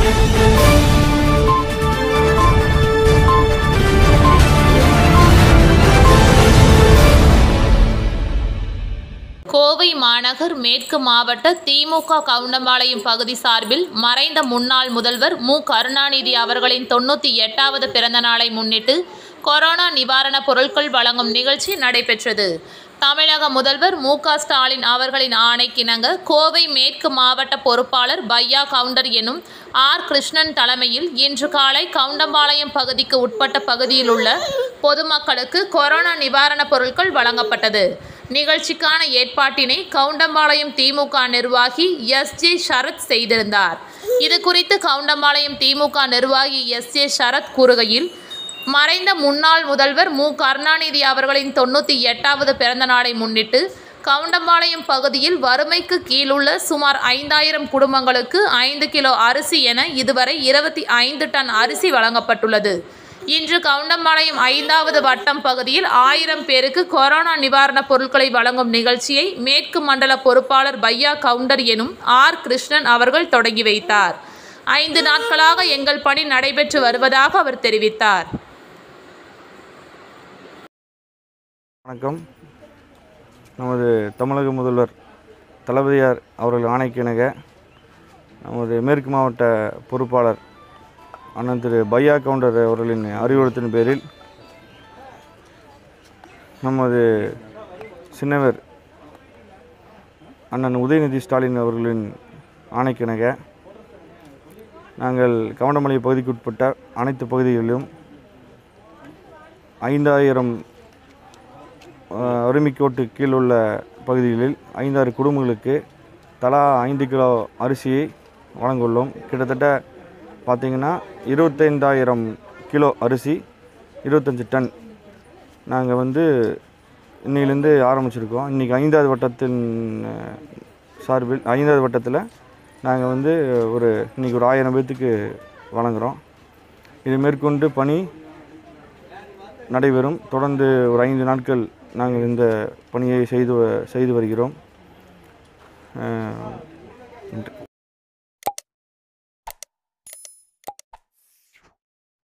கோவை மாநகர் மேற்கு மாவட்ட திமுக கவுண்டம்பாளையம் பகுதி சார்பில் மறைந்த முன்னாள் முதல்வர் மு கருணாநிதி அவர்களின் தொண்ணூற்றி எட்டாவது பிறந்த நாளை முன்னிட்டு கொரோனா நிவாரணப் பொருட்கள் வழங்கும் நிகழ்ச்சி நடைபெற்றது தமிழக முதல்வர் மு க ஸ்டாலின் அவர்களின் ஆணைக்கிணங்க கோவை மேற்கு மாவட்ட பொறுப்பாளர் பையா கவுண்டர் எனும் ஆர் கிருஷ்ணன் தலைமையில் இன்று காலை கவுண்டம்பாளையம் பகுதிக்கு உட்பட்ட பகுதியில் உள்ள பொதுமக்களுக்கு கொரோனா நிவாரணப் பொருட்கள் வழங்கப்பட்டது நிகழ்ச்சிக்கான ஏற்பாட்டினை கவுண்டம்பாளையம் திமுக நிர்வாகி எஸ் ஜே சரத் செய்திருந்தார் இது குறித்து கவுண்டம்பாளையம் திமுக நிர்வாகி எஸ் ஜே சரத் கூறுகையில் மறைந்த முன்னாள் முதல்வர் மு கருணாநிதி அவர்களின் தொண்ணூற்றி எட்டாவது பிறந்த நாளை முன்னிட்டு கவுண்டம்பாளையம் பகுதியில் வறுமைக்கு கீழுள்ள சுமார் ஐந்தாயிரம் குடும்பங்களுக்கு ஐந்து கிலோ அரிசி என இதுவரை இருபத்தி ஐந்து டன் அரிசி வழங்கப்பட்டுள்ளது இன்று கவுண்டம்பாளையம் ஐந்தாவது வட்டம் பகுதியில் ஆயிரம் பேருக்கு கொரோனா நிவாரணப் பொருட்களை வழங்கும் நிகழ்ச்சியை மேற்கு மண்டல பொறுப்பாளர் பையா கவுண்டர் எனும் ஆர் கிருஷ்ணன் அவர்கள் தொடங்கி வைத்தார் ஐந்து நாட்களாக எங்கள் பணி நடைபெற்று வருவதாக அவர் தெரிவித்தார் வணக்கம் நமது தமிழக முதல்வர் தளபதியார் அவர்கள் ஆணைக்கிணங்க நமது மேற்கு மாவட்ட பொறுப்பாளர் அண்ணன் திரு பையா கவுண்டர் அவர்களின் அறிவுறுத்தின் பேரில் நமது சின்னவர் அண்ணன் உதயநிதி ஸ்டாலின் அவர்களின் ஆணைக்கிணங்க நாங்கள் கவுண்டமலை பகுதிக்கு உட்பட்ட அனைத்து பகுதிகளிலும் ஐந்தாயிரம் அஹ், வறுமைக்கோட்டு கீழ் உள்ள பகுதிகளில் ஐந்தாறு குடும்பங்களுக்கு தலா ஐந்து கிலோ அரிசியை வழங்குள்ளோம் கிட்டத்தட்ட பார்த்திங்கன்னா இருபத்தைந்தாயிரம் கிலோ அரிசி இருபத்தஞ்சி டன் நாங்கள் வந்து இன்னையிலேருந்து ஆரம்பிச்சிருக்கோம் இன்றைக்கி ஐந்தாவது வட்டத்தின் அஹ், சார்பில் ஐந்தாவது வட்டத்தில் நாங்கள் வந்து ஒரு இன்றைக்கி ஒரு ஆயிரம் பேர்த்துக்கு வழங்குகிறோம் இது மேற்கொண்டு பணி நடைபெறும் தொடர்ந்து ஒரு ஐந்து நாட்கள் நாங்கள் இந்த பணியை செய்து வ- செய்து வருகிறோம் அஹ், நன்றி